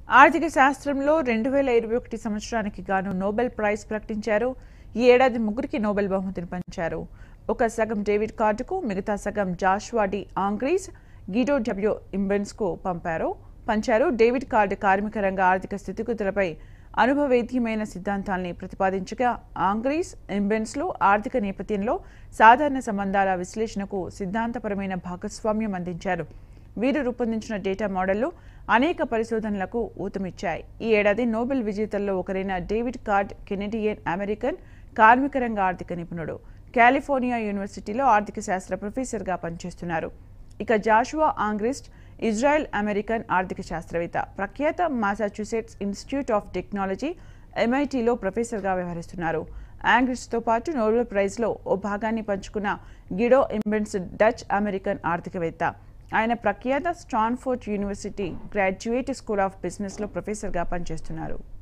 ఆర్థిక శాస్త్రంలో రెండు వేల ఇరవై ఒకటి సంవత్సరానికి గాను నోబెల్ ప్రైజ్ ప్రకటించారు ఈ ఏడాది ముగ్గురికి నోబెల్ బహుమతిని పంచారు ఒక సగం డేవిడ్ కార్డుకు మిగతా సగం Joshua D Angrist Guido W Imbens కు పంపారు పంచారు డేవిడ్ కార్డు కార్మిక రంగ ఆర్థిక స్థితిగతులపై అనుభవేద్యమైన సిద్ధాంతాల్ని ప్రతిపాదించగా ఆంగ్రీస్ ఇంబెన్స్లు ఆర్థిక నేపథ్యంలో సాధారణ సంబంధాల విశ్లేషణకు సిద్ధాంతపరమైన భాగస్వామ్యం అందించారు వీరు రూపొందించిన డేటా మోడళ్లు అనేక పరిశోధనలకు ఊతమిచ్చాయి ఈ ఏడాది నోబెల్ విజేతల్లో ఒకరైన డేవిడ్ కార్డ్ కెనడియన్ అమెరికన్ కార్మిక రంగ ఆర్థిక నిపుణుడు కాలిఫోర్నియా యూనివర్సిటీలో ఆర్థిక శాస్త్ర ప్రొఫెసర్గా పనిచేస్తున్నారు ఇక జాషువా ఆంగ్రిస్ట్ ఇజ్రాయెల్ అమెరికన్ ఆర్థిక శాస్త్రవేత్త ప్రఖ్యాత మాసాచ్యూసెట్స్ ఇన్స్టిట్యూట్ ఆఫ్ టెక్నాలజీ ఎంఐటీలో ప్రొఫెసర్గా వ్యవహరిస్తున్నారు యాంగ్రిస్ట్తో పాటు నోబెల్ ప్రైజ్లో ఓ భాగాన్ని పంచుకున్న గిడో ఇంబెన్స్ డచ్ అమెరికన్ ఆర్థికవేత్త ఆయన ప్రఖ్యాత Stanford University Graduate School of బిజినెస్లో ప్రొఫెసర్గా పనిచేస్తున్నారు